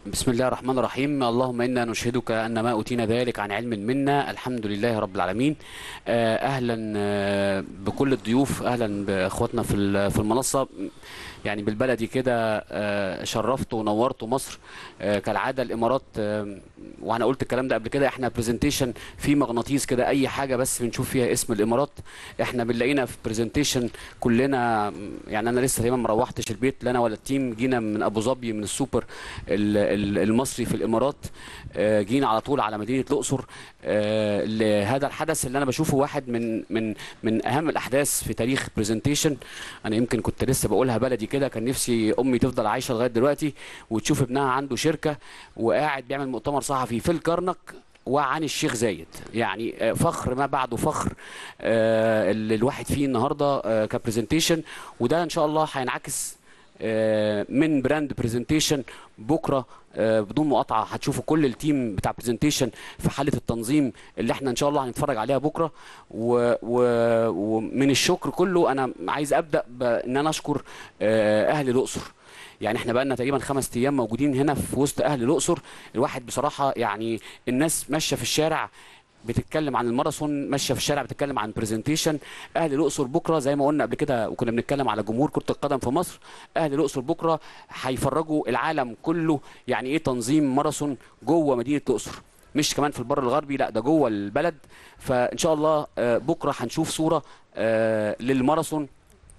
بسم الله الرحمن الرحيم اللهم انا نشهدك ان ما اوتينا ذلك عن علم منا الحمد لله رب العالمين آه، اهلا آه، بكل الضيوف اهلا باخواتنا في ال- في المنصه يعني بالبلدي كده آه، شرفت ونورت مصر آه، كالعاده الامارات آه، وانا قلت الكلام ده قبل كده احنا برزنتيشن في مغناطيس كده اي حاجه بس بنشوف فيها اسم الامارات احنا بنلاقينا في برزنتيشن كلنا يعني انا لسه تقريبا ما روحتش البيت لا انا ولا التيم جينا من ابو ظبي من السوبر ال- ال- المصري في الامارات آه، جينا على طول على مدينه الاقصر آه، لهذا الحدث اللي انا بشوفه واحد من من من اهم الاحداث في تاريخ برزنتيشن انا يمكن كنت لسه بقولها بلدي كده كان نفسي امي تفضل عايشه لغايه دلوقتي وتشوف ابنها عنده شركه وقاعد بيعمل مؤتمر صحفي في الكرنك وعن الشيخ زايد يعني آه، فخر ما بعده فخر آه، اللي الواحد فيه النهارده آه، كبرزنتيشن وده ان شاء الله هينعكس آه، من براند برزنتيشن بكره آه، بدون مقاطعه هتشوفوا كل التيم بتاع برزنتيشن في حاله التنظيم اللي احنا ان شاء الله هنتفرج عليها بكره و- و- ومن الشكر كله انا عايز ابدا بان انا اشكر آه، اهل الاقصر يعني احنا بقالنا تقريبا خمس ايام موجودين هنا في وسط اهل الاقصر الواحد بصراحه يعني الناس ماشيه في الشارع بتتكلم عن الماراثون ماشيه في الشارع بتتكلم عن برزنتيشن اهل الاقصر بكره زي ما قلنا قبل كده وكنا بنتكلم على جمهور كره القدم في مصر اهل الاقصر بكره هيفرجوا العالم كله يعني ايه تنظيم ماراثون جوه مدينه الاقصر مش كمان في البر الغربي لا ده جوه البلد فان شاء الله آه، بكره هنشوف صوره آه، للماراثون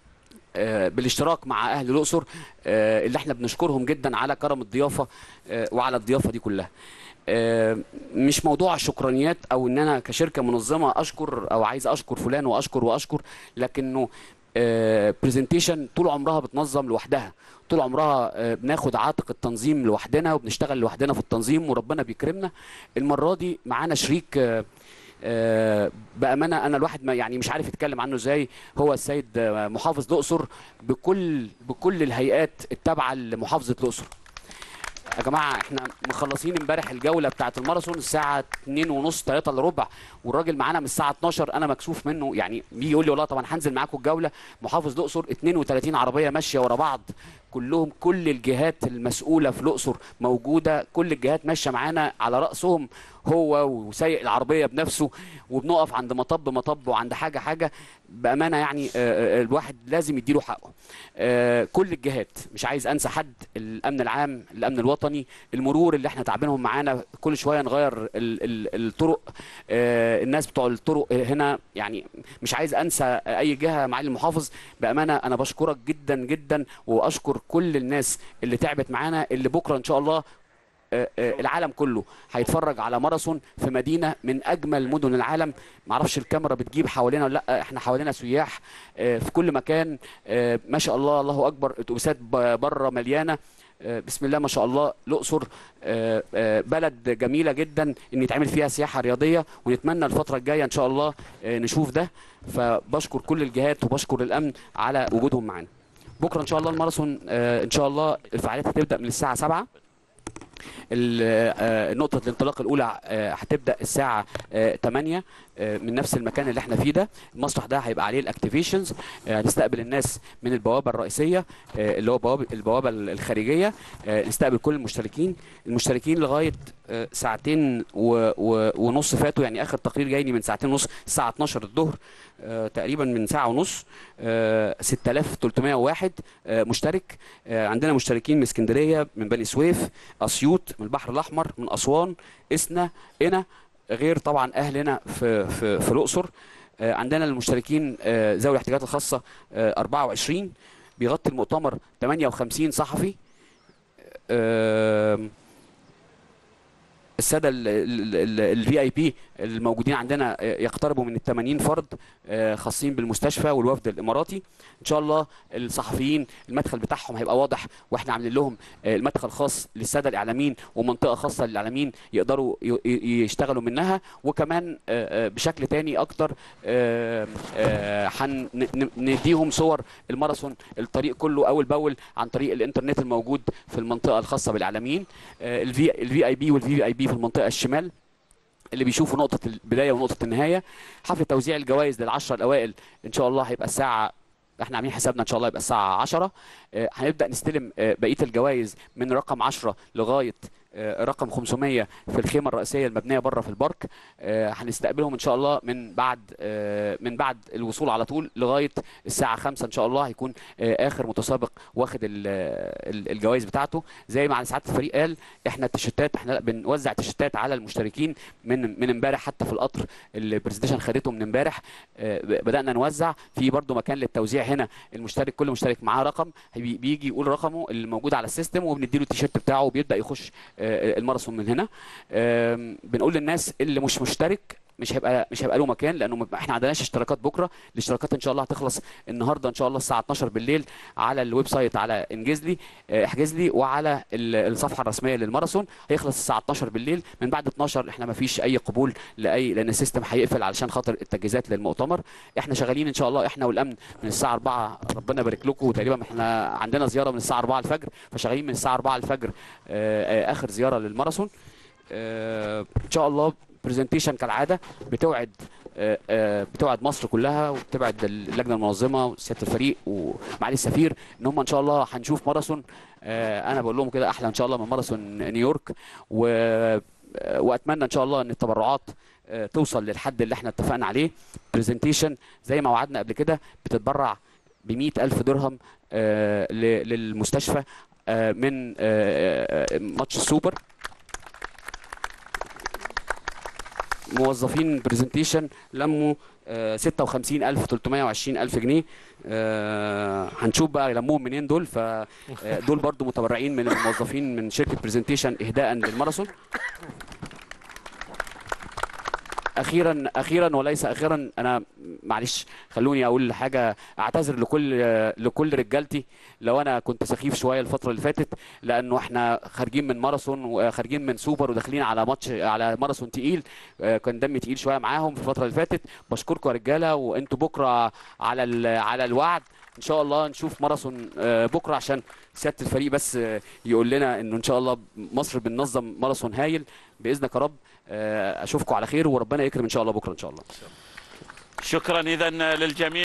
آه، بالاشتراك مع اهل الاقصر آه، اللي احنا بنشكرهم جدا على كرم الضيافه آه، وعلى الضيافه دي كلها آه، مش موضوع الشكرانيات او ان انا كشركه منظمه اشكر او عايز اشكر فلان واشكر واشكر لكنه برزنتيشن طول عمرها بتنظم لوحدها طول عمرها آه، بناخد عاتق التنظيم لوحدنا وبنشتغل لوحدنا في التنظيم وربنا بيكرمنا المره دي معانا شريك آه، آه، بامانه انا الواحد ما يعني مش عارف يتكلم عنه ازاي هو السيد آه، محافظ الاقصر بكل بكل الهيئات التابعه لمحافظه الاقصر يا جماعه احنا مخلصين امبارح الجوله بتاعه الماراثون الساعه 2 ونص 3 الا ربع والراجل معانا من الساعه 12 انا مكسوف منه يعني بيجي يقول لي والله طبعا هنزل معاكم الجوله محافظ الاقصر 32 عربيه ماشيه ورا بعض كلهم كل الجهات المسؤوله في الاقصر موجوده كل الجهات ماشيه معانا على راسهم هو وسايق العربيه بنفسه وبنقف عند مطب مطب وعند حاجه حاجه بامانه يعني آه، آه، الواحد لازم يديله حقه آه، كل الجهات مش عايز انسى حد الامن العام الامن الوطني المرور اللي احنا تعبينهم معانا كل شويه نغير ال- ال- الطرق آه، الناس بتوع الطرق هنا يعني مش عايز انسى اي جهه معالي المحافظ بامانه انا بشكرك جدا جدا واشكر كل الناس اللي تعبت معانا اللي بكره ان شاء الله آه، آه، العالم كله هيتفرج على ماراثون في مدينه من اجمل مدن العالم معرفش الكاميرا بتجيب حوالينا ولا لا احنا حوالينا سياح آه، في كل مكان آه، ما شاء الله الله اكبر اتوبيسات ب- بره مليانه آه، بسم الله ما شاء الله الاقصر آه، آه، بلد جميله جدا ان يتعمل فيها سياحه رياضيه ونتمنى الفتره الجايه ان شاء الله آه، نشوف ده فبشكر كل الجهات وبشكر الامن على وجودهم معانا بكره ان شاء الله الماراثون آه، ان شاء الله الفعاليات هتبدا من الساعه 7 ال- آه، نقطة الانطلاق الأولى آه، هتبدأ الساعة آه، 8 آه، من نفس المكان اللي احنا فيه ده المسرح ده هيبقى عليه الاكتيفيشنز آه، هنستقبل الناس من البوابة الرئيسية آه، اللي هو بوابة البوابة الخارجية آه، نستقبل كل المشتركين المشتركين لغاية آه، ساعتين و- و- ونص فاتوا يعني آخر تقرير جايني من ساعتين ونص الساعة 12 الظهر آه، تقريبا من ساعة ونص آه، 6301 آه، مشترك آه، عندنا مشتركين من اسكندرية من بني سويف اسيوط من البحر الاحمر من اسوان اسنا قنا غير طبعا اهلنا في في في الاقصر آه، عندنا المشتركين آه، ذوي الاحتياجات الخاصه آه، 24 بيغطي المؤتمر 58 صحفي آم، الساده الفي اي بي الموجودين عندنا آه، يقتربوا من ال 80 فرد آه، خاصين بالمستشفى والوفد الاماراتي ان شاء الله الصحفيين المدخل بتاعهم هيبقى واضح واحنا عاملين لهم آه، المدخل خاص للساده الاعلاميين ومنطقه خاصه للاعلاميين يقدروا ي- ي- يشتغلوا منها وكمان آه، آه، بشكل تاني اكتر آه، آه، هن- ن- نديهم صور الماراثون الطريق كله اول باول عن طريق الانترنت الموجود في المنطقه الخاصه بالاعلاميين الفي الفي اي بي والفي اي بي في المنطقه الشمال اللي بيشوفوا نقطة البداية ونقطة النهاية حفل توزيع الجوائز للعشرة الأوائل إن شاء الله هيبقى الساعة احنا عاملين حسابنا ان شاء الله يبقى الساعه 10 آه، هنبدا نستلم آه، بقيه الجوائز من رقم 10 لغايه آه، رقم 500 في الخيمه الرئيسيه المبنيه بره في البارك آه، هنستقبلهم ان شاء الله من بعد آه، من بعد الوصول على طول لغايه الساعه 5 ان شاء الله هيكون آه، اخر متسابق واخد ال- ال- الجوائز بتاعته زي ما سعاده الفريق قال احنا التيشيرتات احنا بنوزع تيشيرتات على المشتركين من من امبارح حتى في القطر اللي البرزنتيشن خدته من امبارح آه، ب- بدانا نوزع في برضو مكان للتوزيع هنا المشترك كل مشترك معاه رقم هي- بيجي يقول رقمه اللي موجود على السيستم وبنديله التيشيرت بتاعه وبيبدا يخش آه، الماراثون من هنا آم، بنقول للناس اللي مش مشترك مش هيبقى مش هيبقى له مكان لانه م- احنا ما عندناش اشتراكات بكره الاشتراكات ان شاء الله هتخلص النهارده ان شاء الله الساعه 12 بالليل على الويب سايت على انجز لي اه، احجز لي وعلى ال- الصفحه الرسميه للماراثون هيخلص الساعه 12 بالليل من بعد 12 احنا ما فيش اي قبول لاي لان السيستم هيقفل علشان خاطر التجهيزات للمؤتمر احنا شغالين ان شاء الله احنا والامن من الساعه 4 ربنا يبارك لكم وتقريبا احنا عندنا زياره من الساعه 4 الفجر فشغالين من الساعه 4 الفجر اه، اه، اخر زياره للماراثون آه، ان شاء الله برزنتيشن كالعاده بتوعد آه، آه، بتوعد مصر كلها وبتوعد اللجنه المنظمه وسياده الفريق ومعالي السفير ان هم ان شاء الله هنشوف ماراثون آه، انا بقول لهم كده احلى ان شاء الله من ماراثون نيويورك و آه، واتمنى ان شاء الله ان التبرعات آه، توصل للحد اللي احنا اتفقنا عليه برزنتيشن زي ما وعدنا قبل كده بتتبرع ب ألف درهم آه، ل- للمستشفى آه، من آه، آه، ماتش السوبر موظفين برزنتيشن لموا آه، 56320 الف جنيه آه، هنشوف بقى لموهم منين دول فدول برضو متبرعين من الموظفين من شركه برزنتيشن اهداء للماراثون اخيرا اخيرا وليس اخيرا انا معلش خلوني اقول حاجه اعتذر لكل لكل رجالتي لو انا كنت سخيف شويه الفتره اللي فاتت لانه احنا خارجين من ماراثون وخارجين من سوبر وداخلين على ماتش على ماراثون تقيل آه، كان دمي تقيل شويه معاهم في الفتره اللي فاتت بشكركم يا رجاله وانتوا بكره على ال- على الوعد ان شاء الله نشوف ماراثون آه، بكره عشان سياده الفريق بس آه، يقول لنا انه ان شاء الله مصر بننظم ماراثون هايل باذنك يا رب آه، اشوفكم على خير وربنا يكرم ان شاء الله بكره ان شاء الله شكرا اذا للجميع